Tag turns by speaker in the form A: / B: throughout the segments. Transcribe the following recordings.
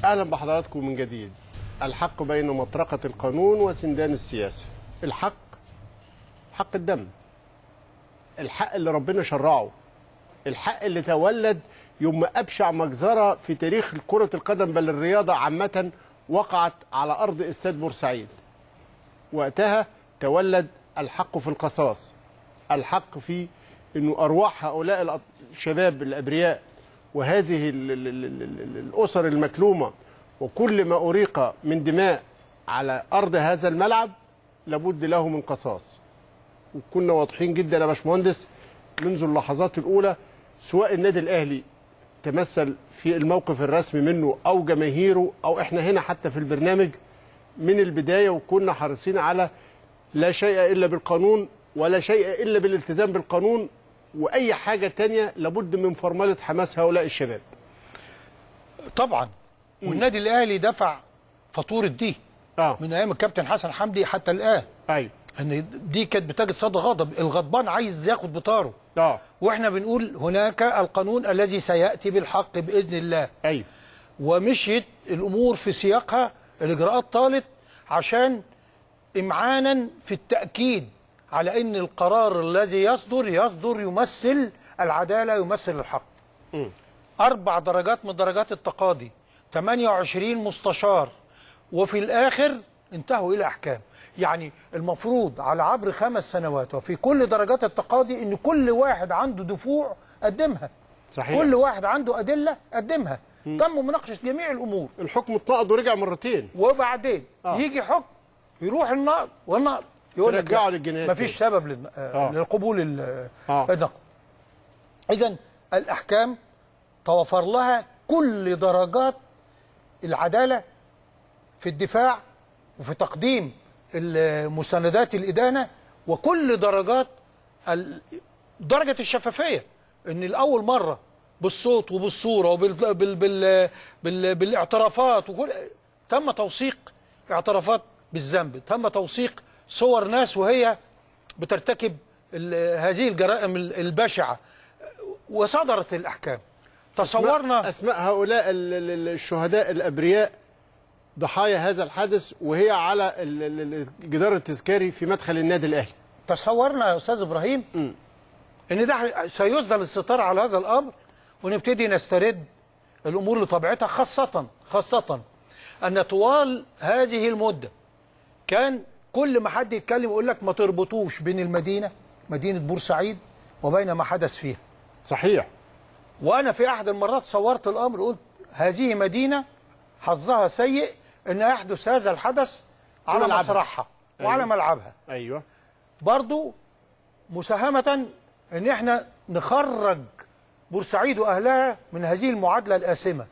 A: اهلا بحضراتكم من جديد الحق بين مطرقه القانون وسندان السياسه الحق حق الدم الحق اللي ربنا شرعه الحق اللي تولد يوم ابشع مجزره في تاريخ كره القدم بل الرياضه عامه وقعت على ارض استاد بورسعيد وقتها تولد الحق في القصاص الحق في انه ارواح هؤلاء الأط- الشباب الابرياء وهذه ال- ال- ال- ال- ال- الاسر المكلومه وكل ما اريق من دماء على ارض هذا الملعب لابد له من قصاص وكنا واضحين جدا يا باشمهندس منذ اللحظات الاولى سواء النادي الاهلي تمثل في الموقف الرسمي منه او جماهيره او احنا هنا حتى في البرنامج من البدايه وكنا حريصين على لا شيء الا بالقانون ولا شيء الا بالالتزام بالقانون واي حاجه تانية لابد من فرمله حماس هؤلاء الشباب
B: طبعا والنادي الاهلي دفع فاتوره دي
A: اه
B: من ايام الكابتن حسن حمدي حتى الان
A: ايوه
B: ان دي كانت بتجد صدى غضب الغضبان عايز ياخد بطاره
A: اه
B: واحنا بنقول هناك القانون الذي سياتي بالحق باذن الله
A: ايوه
B: ومشيت الامور في سياقها الاجراءات طالت عشان امعانا في التاكيد على ان القرار الذي يصدر يصدر يمثل العداله يمثل الحق اربع درجات من درجات التقاضي 28 مستشار وفي الاخر انتهوا الى احكام يعني المفروض على عبر خمس سنوات وفي كل درجات التقاضي ان كل واحد عنده دفوع قدمها
A: صحيح.
B: كل واحد عنده ادله قدمها تم مناقشه جميع الامور
A: الحكم اتنقض ورجع مرتين
B: وبعدين
A: آه.
B: يجي حكم يروح النقض والنقض يقول لك
A: ترجعه
B: لا،
A: للجنايات
B: مفيش
A: تاني.
B: سبب للن- آه.
A: آه.
B: للقبول ال-
A: آه.
B: النقض اذا الاحكام توفر لها كل درجات العداله في الدفاع وفي تقديم المساندات الادانه وكل درجات ال- درجه الشفافيه ان الاول مره بالصوت وبالصوره وبال بال بال بال بالاعترافات وكل تم توثيق اعترافات بالذنب تم توثيق صور ناس وهي بترتكب ال- هذه الجرائم ال- البشعه وصدرت الاحكام تصورنا
A: اسماء هؤلاء ال- ال- ال- الشهداء الابرياء ضحايا هذا الحدث وهي على ال- ال- ال- الجدار التذكاري في مدخل النادي الاهلي
B: تصورنا يا استاذ ابراهيم ان ده سيسدل الستار على هذا الامر ونبتدي نسترد الامور لطبيعتها خاصه خاصه ان طوال هذه المده كان كل ما حد يتكلم يقول لك ما تربطوش بين المدينه مدينه بورسعيد وبين ما حدث فيها
A: صحيح
B: وانا في احد المرات صورت الامر قلت هذه مدينه حظها سيء ان يحدث هذا الحدث على
A: ملعبها.
B: مسرحها وعلى
A: أيوة.
B: ملعبها
A: ايوه
B: برضو مساهمة ان احنا نخرج بورسعيد واهلها من هذه المعادلة الآثمة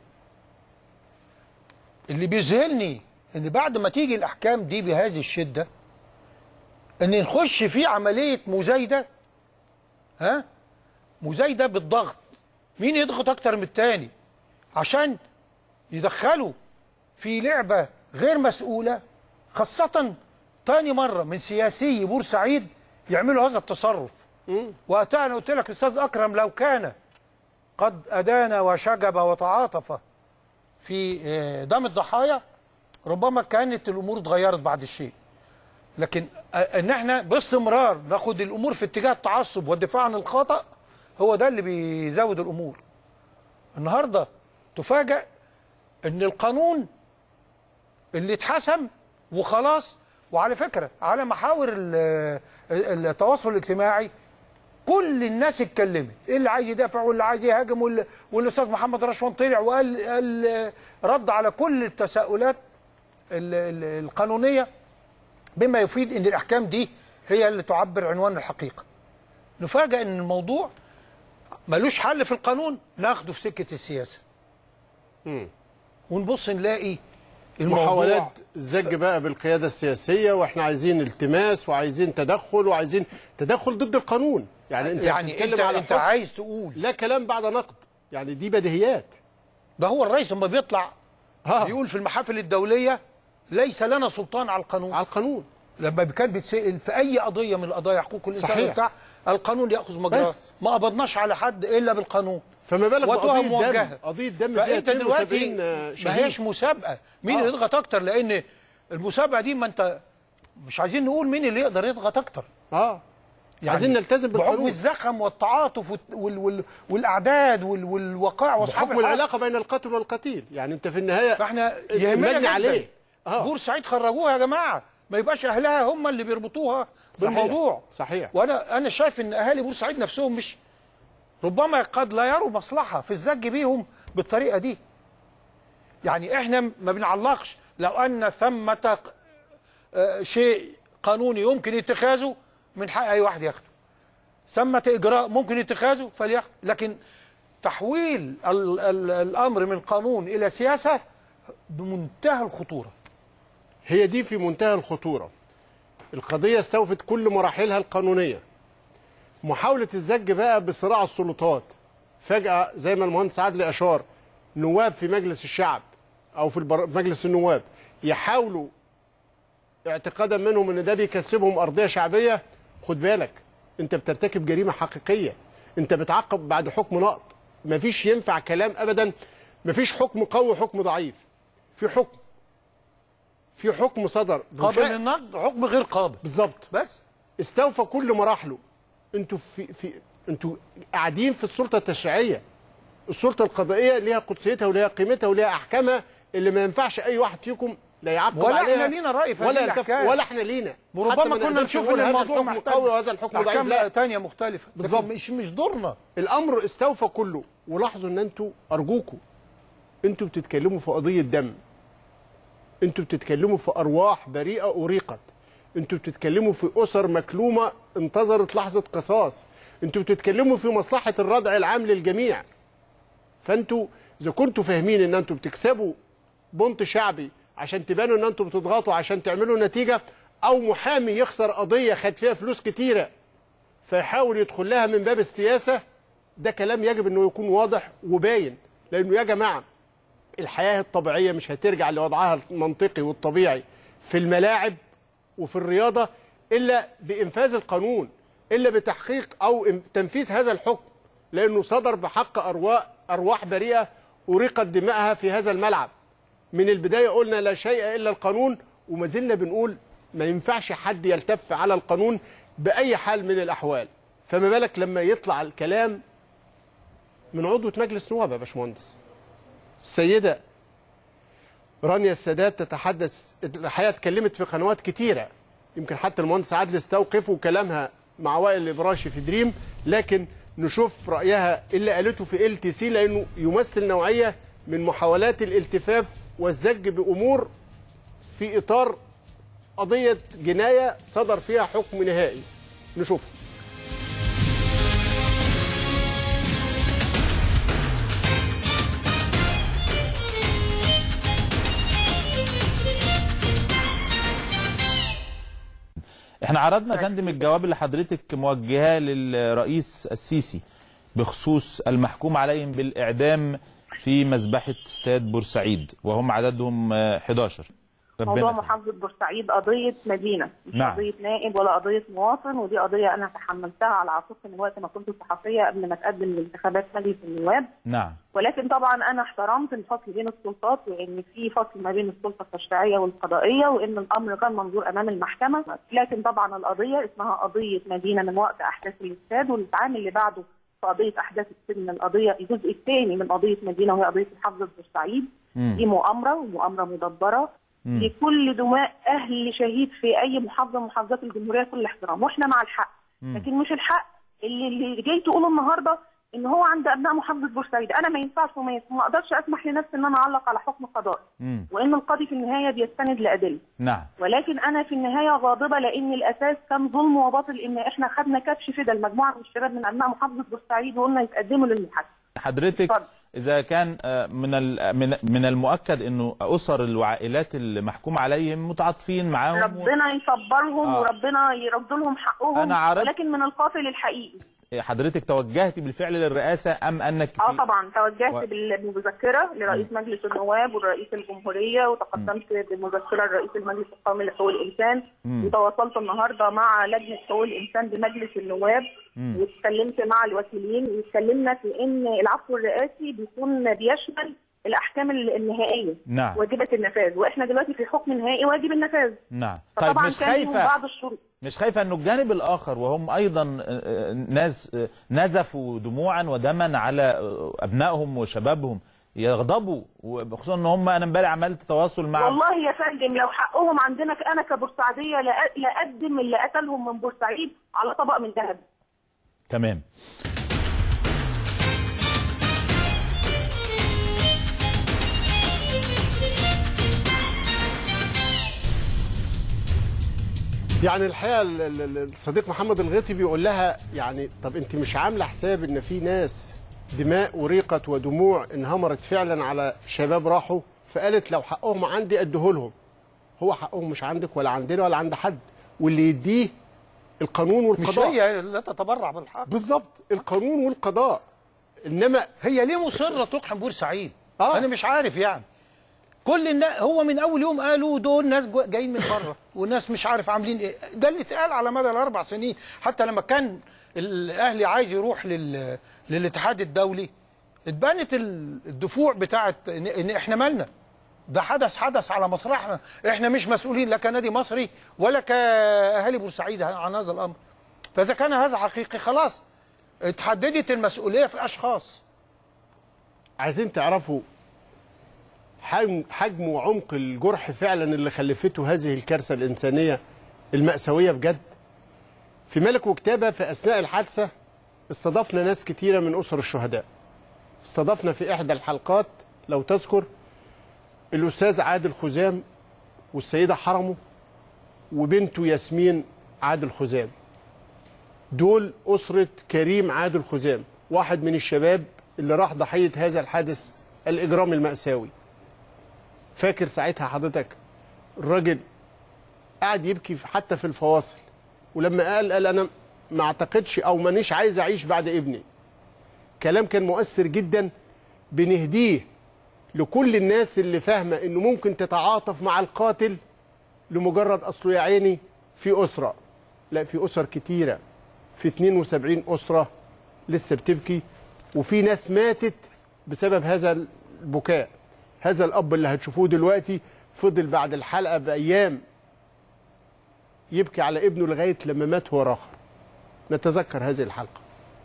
B: اللي بيذهلني ان بعد ما تيجي الاحكام دي بهذه الشدة ان نخش في عملية مزايدة ها مزايدة بالضغط مين يضغط اكتر من التاني عشان يدخلوا في لعبة غير مسؤولة خاصة تاني مرة من سياسي بورسعيد يعملوا هذا التصرف وقتها أنا قلت لك أستاذ أكرم لو كان قد أدان وشجب وتعاطف في آه، دم الضحايا ربما كانت الأمور اتغيرت بعد الشيء لكن آه، ان احنا باستمرار ناخد الامور في اتجاه التعصب والدفاع عن الخطا هو ده اللي بيزود الامور النهارده تفاجأ ان القانون اللي اتحسم وخلاص وعلى فكره على محاور ال- التواصل الاجتماعي كل الناس اتكلمت اللي عايز يدافع واللي عايز يهاجم واللي والاستاذ محمد رشوان طلع وقال قال رد على كل التساؤلات ال- ال- القانونيه بما يفيد ان الاحكام دي هي اللي تعبر عنوان الحقيقه نفاجئ ان الموضوع ملوش حل في القانون ناخده في سكه السياسه ونبص نلاقي الموضوع
A: محاولات الزج بقى بالقياده السياسيه واحنا عايزين التماس وعايزين تدخل وعايزين تدخل ضد القانون يعني انت
B: يعني
A: بتتكلم
B: انت
A: على
B: انت
A: حكم
B: عايز تقول
A: لا كلام بعد نقد يعني دي بديهيات
B: ده هو الرئيس لما بيطلع
A: ها
B: بيقول في المحافل الدوليه ليس لنا سلطان على القانون
A: على القانون
B: لما كان بيتسال في اي قضيه من القضايا حقوق الانسان
A: صحيح.
B: بتاع القانون ياخذ مجراه
A: بس.
B: ما قبضناش على حد الا بالقانون
A: فما بالك
B: وتهم
A: بقضيه دم
B: موجهه
A: قضيه دم فيها
B: فانت دلوقتي
A: 72
B: ما
A: شهيد
B: هيش مسابقه مين
A: آه.
B: اللي يضغط اكتر لان المسابقه دي ما انت مش عايزين نقول مين اللي يقدر يضغط اكتر
A: اه عايزين نلتزم
B: بحكم
A: بالقانون
B: الزخم والتعاطف وال وال وال والاعداد وال والوقائع واصحاب
A: بحكم
B: الحق.
A: العلاقه بين القاتل والقتيل يعني انت في النهايه
B: فاحنا يهمنا
A: المجني
B: جدا
A: عليه اه
B: بورسعيد خرجوها يا جماعه ما يبقاش اهلها هم اللي بيربطوها
A: صحيح.
B: بالموضوع
A: صحيح
B: وانا انا شايف ان اهالي بورسعيد نفسهم مش ربما قد لا يروا مصلحه في الزج بيهم بالطريقه دي يعني احنا ما بنعلقش لو ان ثمه آه، شيء قانوني يمكن اتخاذه من حق اي واحد ياخده ثمه اجراء ممكن اتخاذه فلياخده لكن تحويل ال ال الامر من قانون الى سياسه بمنتهى الخطوره
A: هي دي في منتهى الخطورة القضية استوفت كل مراحلها القانونية محاولة الزج بقى بصراع السلطات فجأة زي ما المهندس عادل أشار نواب في مجلس الشعب أو في البر... مجلس النواب يحاولوا اعتقادا منهم ان ده بيكسبهم ارضيه شعبيه خد بالك انت بترتكب جريمه حقيقيه انت بتعاقب بعد حكم نقض مفيش ينفع كلام ابدا مفيش حكم قوي حكم ضعيف في حكم في حكم صدر
B: قابل للنقد حكم غير قابل
A: بالظبط
B: بس
A: استوفى كل مراحله انتوا في في انتوا قاعدين في السلطه التشريعيه السلطه القضائيه ليها قدسيتها وليها قيمتها وليها احكامها اللي ما ينفعش اي واحد فيكم لا يعقب
B: ولا
A: عليها
B: احنا لينا رأي في
A: ولا
B: هذه
A: يلتف-
B: الأحكام.
A: ولا احنا لينا حتى
B: وربما
A: ما
B: كنا
A: نقدرش
B: نشوف
A: نقول
B: ان
A: هذا
B: الموضوع
A: الحكم
B: محتاج
A: قوي وهذا الحكم ضعيف
B: أحكام
A: لا
B: تانية مختلفة لكن
A: بالظبط.
B: مش مش دورنا
A: الامر استوفى كله ولاحظوا ان انتوا ارجوكوا انتوا بتتكلموا في قضيه دم انتوا بتتكلموا في ارواح بريئه اريقت انتوا بتتكلموا في اسر مكلومه انتظرت لحظه قصاص انتوا بتتكلموا في مصلحه الردع العام للجميع فانتوا اذا كنتوا فاهمين ان انتوا بتكسبوا بنط شعبي عشان تبانوا ان انتوا بتضغطوا عشان تعملوا نتيجه او محامي يخسر قضيه خد فيها فلوس كتيره فيحاول يدخل لها من باب السياسه ده كلام يجب انه يكون واضح وباين لانه يا جماعه الحياه الطبيعيه مش هترجع لوضعها المنطقي والطبيعي في الملاعب وفي الرياضه الا بانفاذ القانون الا بتحقيق او إم- تنفيذ هذا الحكم لانه صدر بحق ارواح ارواح بريئه اريقت دماءها في هذا الملعب من البدايه قلنا لا شيء الا القانون وما زلنا بنقول ما ينفعش حد يلتف على القانون باي حال من الاحوال فما بالك لما يطلع الكلام من عضوة مجلس نواب يا باشمهندس السيدة رانيا السادات تتحدث الحقيقة اتكلمت في قنوات كتيرة يمكن حتى المهندس عادل استوقفوا كلامها مع وائل الإبراشي في دريم لكن نشوف رأيها اللي قالته في ال تي سي لأنه يمثل نوعية من محاولات الالتفاف والزج بأمور في إطار قضية جناية صدر فيها حكم نهائي نشوف
C: احنا عرضنا يا فندم الجواب اللي حضرتك موجهاه للرئيس السيسي بخصوص المحكوم عليهم بالاعدام في مذبحه استاد بورسعيد وهم عددهم آه، 11
D: موضوع
C: ربنا
D: محافظة بورسعيد قضية مدينة مش
C: نعم.
D: قضية نائب ولا قضية مواطن ودي قضية أنا تحملتها على عاتقي من وقت ما كنت صحفية قبل ما أتقدم لانتخابات مجلس النواب
C: نعم
D: ولكن طبعا أنا احترمت الفصل بين السلطات وإن في فصل ما بين السلطة التشريعية والقضائية وإن الأمر كان منظور أمام المحكمة لكن طبعا القضية اسمها قضية مدينة من وقت أحداث الاستاد والعام اللي بعده في قضية أحداث السجن القضية الجزء الثاني من قضية مدينة وهي قضية محافظة بورسعيد
C: مم.
D: دي مؤامرة ومؤامرة مدبرة
C: مم.
D: لكل دماء اهل شهيد في اي محافظه من محافظات الجمهوريه كل احترام واحنا مع الحق
C: مم.
D: لكن مش الحق اللي, اللي جاي تقوله النهارده ان هو عند ابناء محافظه بورسعيد انا ما ينفعش وما يس- ما اقدرش اسمح لنفسي ان انا اعلق على حكم قضائي
C: مم.
D: وان القاضي في النهايه بيستند لادله
C: نعم
D: ولكن انا في النهايه غاضبه لان الاساس كان ظلم وباطل ان احنا خدنا كبش فدا المجموعه من الشباب من ابناء محافظه بورسعيد وقلنا يتقدموا للمحاكمه
C: حضرتك
D: اتفضل.
C: اذا كان آه، من ال- من من المؤكد انه اسر الوعائلات المحكوم عليهم متعاطفين معاهم و-
D: ربنا يصبرهم
C: آه.
D: وربنا يرد لهم حقهم
C: أنا عرضت-
D: ولكن من القاتل الحقيقي
C: حضرتك توجهتي بالفعل للرئاسه ام انك
D: اه
C: في-
D: طبعا توجهت
C: و-
D: بالمذكره لرئيس مجلس النواب ورئيس الجمهوريه وتقدمت بالمذكره لرئيس المجلس القومي لحقوق الانسان
C: مم.
D: وتواصلت النهارده مع لجنه حقوق الانسان بمجلس النواب واتكلمت مع الوكيلين واتكلمنا في ان العفو الرئاسي بيكون بيشمل الاحكام النهائيه
C: نعم.
D: واجبه النفاذ واحنا دلوقتي في حكم نهائي واجب النفاذ
C: نعم طيب
D: فطبعا
C: مش
D: كان فيهم
C: خايفه
D: بعض الشروط
C: مش خايفه انه الجانب الاخر وهم ايضا آه، آه، ناس آه، نزفوا دموعا ودما على آه، ابنائهم وشبابهم يغضبوا وخصوصا ان هم انا امبارح عملت تواصل مع
D: والله يا فندم لو حقهم عندنا انا كبورسعيديه لأ- لاقدم اللي قتلهم من بورسعيد على طبق من ذهب
C: تمام
A: يعني الحقيقه ال- ال- ال- الصديق محمد الغيطي بيقول لها يعني طب انت مش عامله حساب ان في ناس دماء وريقت ودموع انهمرت فعلا على شباب راحوا فقالت لو حقهم عندي اديه لهم هو حقهم مش عندك ولا عندنا ولا عند حد واللي يديه القانون
B: مش
A: والقضاء
B: هي لا تتبرع بالحق
A: بالظبط القانون والقضاء انما
B: هي ليه مصره تقحم بورسعيد؟
A: آه.
B: انا مش عارف يعني كل الناس هو من اول يوم قالوا دول ناس جو- جايين من بره وناس مش عارف عاملين ايه ده اللي اتقال على مدى الاربع سنين حتى لما كان الاهلي عايز يروح لل... للاتحاد الدولي اتبنت ال- الدفوع بتاعت ان إن احنا مالنا ده حدث حدث على مسرحنا احنا مش مسؤولين لا كنادي مصري ولا كاهالي بورسعيد عن هذا الامر فاذا كان هذا حقيقي خلاص اتحددت المسؤوليه في اشخاص
A: عايزين تعرفوا حجم حجم وعمق الجرح فعلا اللي خلفته هذه الكارثه الانسانيه الماساويه بجد في ملك وكتابه في اثناء الحادثه استضفنا ناس كتيره من اسر الشهداء استضفنا في احدى الحلقات لو تذكر الاستاذ عادل خزام والسيده حرمه وبنته ياسمين عادل خزام دول أسرة كريم عادل خزام واحد من الشباب اللي راح ضحية هذا الحادث الإجرام المأساوي فاكر ساعتها حضرتك الراجل قاعد يبكي في- حتى في الفواصل ولما قال قال أنا ما أعتقدش أو مانيش عايز أعيش بعد ابني كلام كان مؤثر جدا بنهديه لكل الناس اللي فاهمة إنه ممكن تتعاطف مع القاتل لمجرد أصله يا عيني في أسرة لا في أسر كتيرة في 72 أسرة لسه بتبكي وفي ناس ماتت بسبب هذا البكاء هذا الأب اللي هتشوفوه دلوقتي فضل بعد الحلقة بأيام يبكي على ابنه لغاية لما مات هو آخر نتذكر هذه الحلقة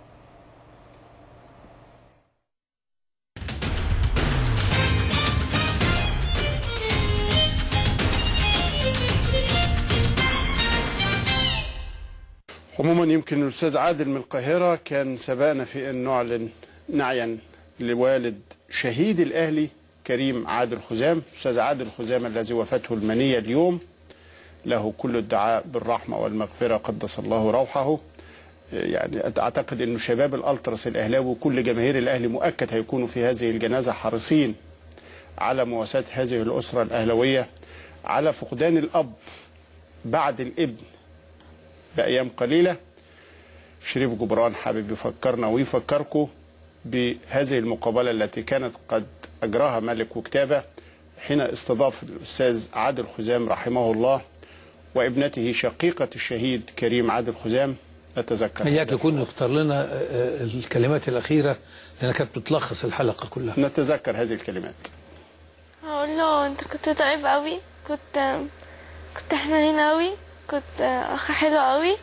A: عموما يمكن الاستاذ عادل من القاهره كان سبقنا في ان نعلن نعيا لوالد شهيد الاهلي كريم عادل خزام استاذ عادل خزام الذي وفاته المنيه اليوم له كل الدعاء بالرحمه والمغفره قدس الله روحه يعني اعتقد انه شباب الالتراس الاهلاوي وكل جماهير الاهلي مؤكد هيكونوا في هذه الجنازه حريصين على مواساه هذه الاسره الاهلاويه على فقدان الاب بعد الابن بأيام قليلة شريف جبران حابب يفكرنا ويفكركم بهذه المقابلة التي كانت قد أجراها ملك وكتابة حين استضاف الأستاذ عادل خزام رحمه الله وابنته شقيقة الشهيد كريم عادل خزام نتذكر
B: اياك
A: هذا.
B: يكون يختار لنا آه، آه، الكلمات الاخيره لانها كانت بتلخص الحلقه كلها
A: نتذكر هذه الكلمات
E: هقول له انت كنت طيب قوي كنت كنت حنين قوي كنت اخ حلو قوي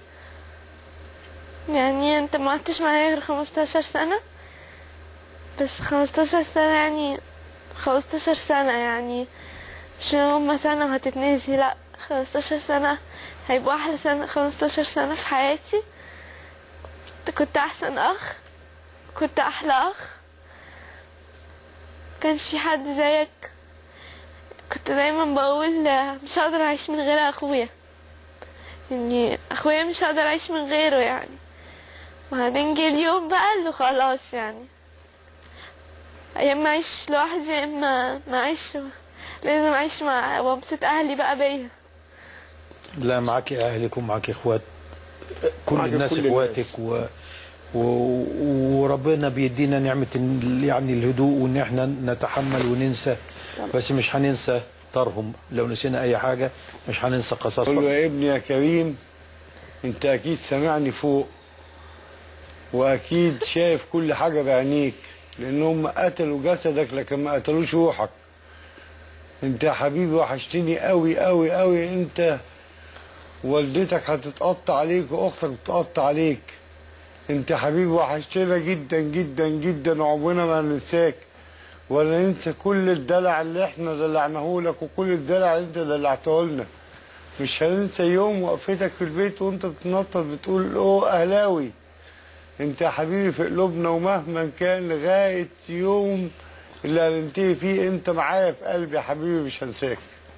E: يعني انت ما قعدتش معايا غير 15 سنة بس 15 سنة يعني 15 سنة يعني مش هما سنة وهتتنسي لا 15 سنة هيبقوا أحلى سنة 15 سنة في حياتي كنت أحسن أخ كنت أحلى أخ كانش في حد زيك كنت دايما بقول آه، مش هقدر اعيش من غير اخويا يعني اخويا مش هقدر اعيش من غيره يعني وبعدين جه اليوم بقى اللي خلاص يعني يا اما اعيش لوحدي يا اما ما اعيش لازم اعيش مع وابسط اهلي بقى بيا
B: لا معاكي اهلك ومعاكي اخوات كل
A: معاكي
B: الناس
A: كل
B: اخواتك
A: الناس.
B: و... و... وربنا بيدينا نعمة ال- يعني الهدوء وان احنا نتحمل وننسى بس مش هننسى طارهم لو نسينا اي حاجة مش هننسى
F: قول له
B: قصصهم
F: يا ابني يا كريم انت اكيد سامعني فوق واكيد شايف كل حاجه بعينيك لان هم قتلوا جسدك لكن ما قتلوش روحك انت يا حبيبي وحشتني قوي قوي قوي انت والدتك هتتقطع عليك واختك بتقطع عليك انت يا حبيبي وحشتنا جدا جدا جدا وعمرنا ما هننساك ولا ننسى كل الدلع اللي احنا دلعناه لك وكل الدلع اللي انت دلعته لنا مش هننسى يوم وقفتك في البيت وانت بتنطط بتقول اوه اهلاوي انت يا حبيبي في قلوبنا ومهما كان لغايه يوم اللي هننتهي فيه انت معايا في قلبي يا حبيبي مش هنساك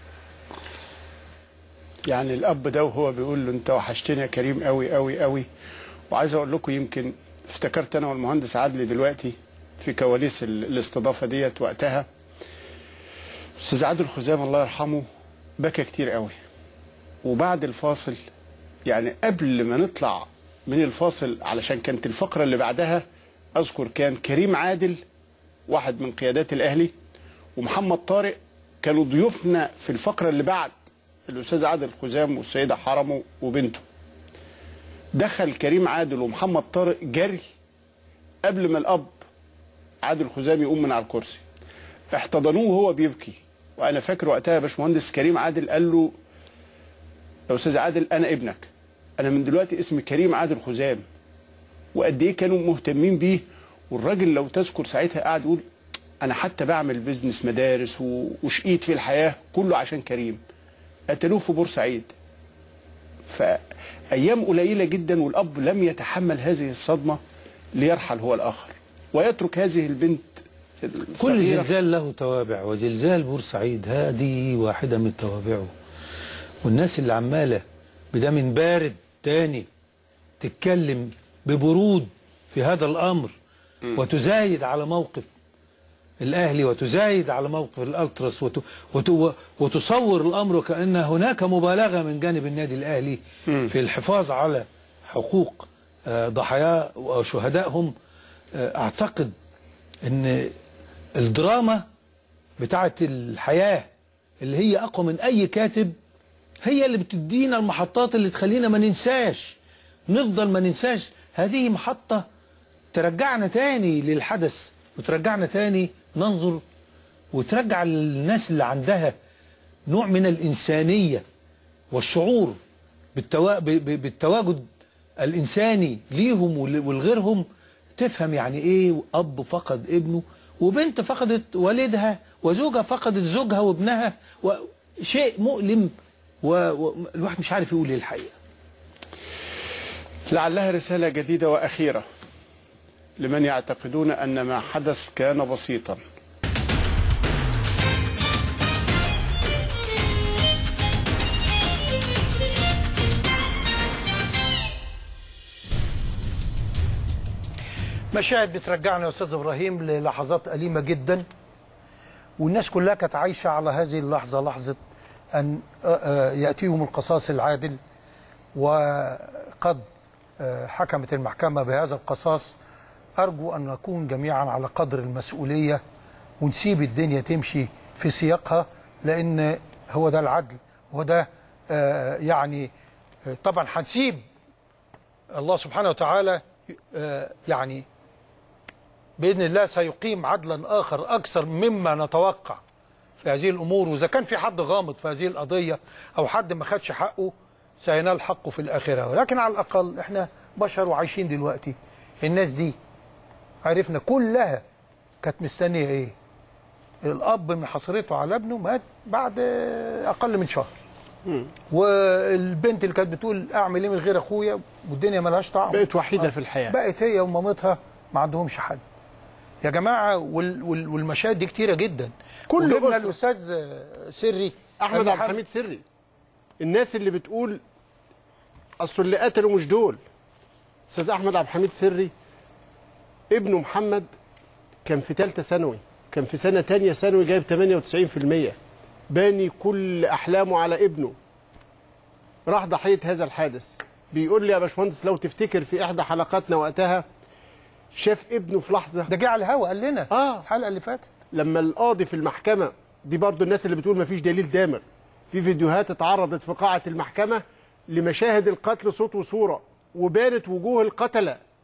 A: يعني الاب ده وهو بيقول له انت وحشتني يا كريم قوي قوي قوي وعايز اقول لكم يمكن افتكرت انا والمهندس عدلي دلوقتي في كواليس ال- الاستضافه ديت وقتها استاذ عادل خزام الله يرحمه بكى كتير قوي وبعد الفاصل يعني قبل ما نطلع من الفاصل علشان كانت الفقره اللي بعدها اذكر كان كريم عادل واحد من قيادات الاهلي ومحمد طارق كانوا ضيوفنا في الفقره اللي بعد الاستاذ عادل خزام والسيده حرمه وبنته دخل كريم عادل ومحمد طارق جري قبل ما الاب عادل خزام يقوم من على الكرسي احتضنوه وهو بيبكي وانا فاكر وقتها يا باشمهندس كريم عادل قال له يا استاذ عادل انا ابنك انا من دلوقتي اسمي كريم عادل خزام وقد ايه كانوا مهتمين بيه والراجل لو تذكر ساعتها قاعد يقول انا حتى بعمل بيزنس مدارس و- وشقيت في الحياه كله عشان كريم قتلوه في بورسعيد فايام قليله جدا والاب لم يتحمل هذه الصدمه ليرحل هو الاخر ويترك هذه البنت
B: كل
A: الصغيرة
B: زلزال له توابع وزلزال بورسعيد هذه واحدة من توابعه والناس اللي عمالة بدم بارد تاني تتكلم ببرود في هذا الأمر وتزايد على موقف الأهلي وتزايد على موقف الألتراس وت... وت... وتصور الأمر وكأن هناك مبالغة من جانب النادي الأهلي في الحفاظ على حقوق آه، ضحايا وشهدائهم آه، أعتقد ان الدراما بتاعت الحياة اللي هي أقوى من أي كاتب هي اللي بتدينا المحطات اللي تخلينا ما ننساش نفضل ما ننساش هذه محطة ترجعنا تاني للحدث وترجعنا تاني ننظر وترجع الناس اللي عندها نوع من الإنسانية والشعور بالتوا... ب- ب- بالتواجد الإنساني ليهم ول- ولغيرهم تفهم يعني إيه أب فقد ابنه وبنت فقدت والدها وزوجها فقدت زوجها وابنها وشيء مؤلم والواحد مش عارف يقول ايه الحقيقة
A: لعلها رسالة جديدة وأخيرة لمن يعتقدون أن ما حدث كان بسيطا
B: مشاهد بترجعنا يا استاذ ابراهيم للحظات أليمة جدا والناس كلها كانت عايشة على هذه اللحظة لحظة أن آه، آه، يأتيهم القصاص العادل وقد آه، حكمت المحكمة بهذا القصاص أرجو أن نكون جميعا على قدر المسؤولية ونسيب الدنيا تمشي في سياقها لأن هو ده العدل وده آه، يعني آه، طبعا هنسيب الله سبحانه وتعالى آه، يعني بإذن الله سيقيم عدلا آخر أكثر مما نتوقع في هذه الأمور وإذا كان في حد غامض في هذه القضية أو حد ما خدش حقه سينال حقه في الآخرة ولكن على الأقل إحنا بشر وعايشين دلوقتي الناس دي عرفنا كلها كانت مستنية إيه الأب من حصرته على ابنه مات بعد أقل من شهر والبنت اللي كانت بتقول أعمل إيه من غير أخويا والدنيا ملهاش طعم
A: بقت وحيدة في الحياة
B: بقت هي ومامتها ما عندهمش حد يا جماعه وال وال والمشاهد دي كتيره جدا
A: كل
B: وجبنا
A: أسرة.
B: الاستاذ آه، سري
A: أحمد
B: قال
A: عبد
B: لي
A: الحميد سري الناس اللي بتقول أصل اللي قتلوا مش دول أستاذ أحمد عبد الحميد سري ابنه محمد كان في ثالثة ثانوي كان في سنة تانية ثانوي جايب 98% باني كل أحلامه على ابنه راح ضحية هذا الحادث بيقول لي يا باشمهندس لو تفتكر في إحدى حلقاتنا وقتها شاف ابنه في لحظة
B: ده جه على الهوا قال لنا
A: آه.
B: الحلقه اللي فاتت
A: لما القاضي في المحكمة دي برضو الناس اللي بتقول مفيش دليل دامر في فيديوهات اتعرضت في قاعة المحكمة لمشاهد القتل صوت وصورة وبانت وجوه القتلة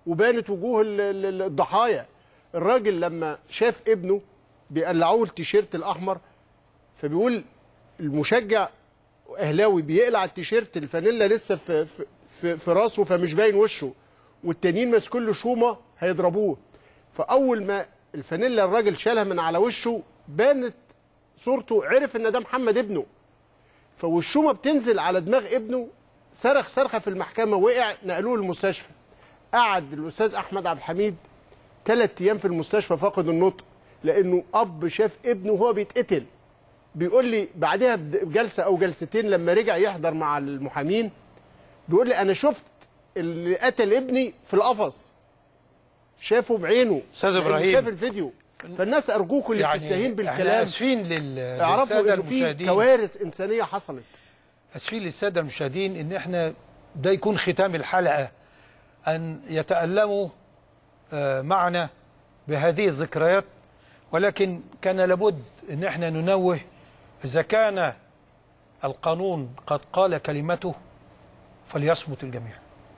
A: وبانت وجوه ال- ال- الضحايا الراجل لما شاف ابنه بيقلعوه التيشيرت الاحمر فبيقول المشجع اهلاوي بيقلع التيشيرت الفانيلا لسه في في, في, في راسه فمش باين وشه والتانيين ماسكين له شومه هيضربوه فاول ما الفانيلا الراجل شالها من على وشه بانت صورته عرف ان ده محمد ابنه فوالشومه بتنزل على دماغ ابنه صرخ صرخه في المحكمه وقع نقلوه المستشفى قعد الاستاذ احمد عبد الحميد ثلاث ايام في المستشفى فاقد النطق لانه اب شاف ابنه وهو بيتقتل بيقول لي بعدها بجلسه او جلستين لما رجع يحضر مع المحامين بيقول لي انا شفت اللي قتل ابني في القفص شافه بعينه
B: أستاذ
A: لأنه
B: إبراهيم.
A: شاف الفيديو فالناس ارجوكم اللي بتستهين
B: احنا
A: بالكلام
B: اسفين لل-
A: اعرفوا
B: للساده
A: ان في
B: المشاهدين
A: كوارث انسانيه حصلت
B: اسفين للساده المشاهدين ان احنا ده يكون ختام الحلقه ان يتالموا آه، معنا بهذه الذكريات ولكن كان لابد ان احنا ننوه اذا كان القانون قد قال كلمته فليصمت الجميع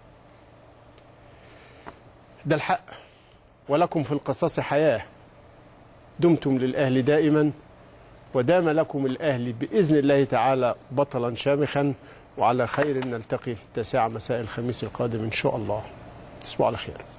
A: ده الحق ولكم في القصاص حياة دمتم للأهل دائما ودام لكم الأهل بإذن الله تعالى بطلا شامخا وعلى خير نلتقي في التاسعة مساء الخميس القادم إن شاء الله تصبحوا على خير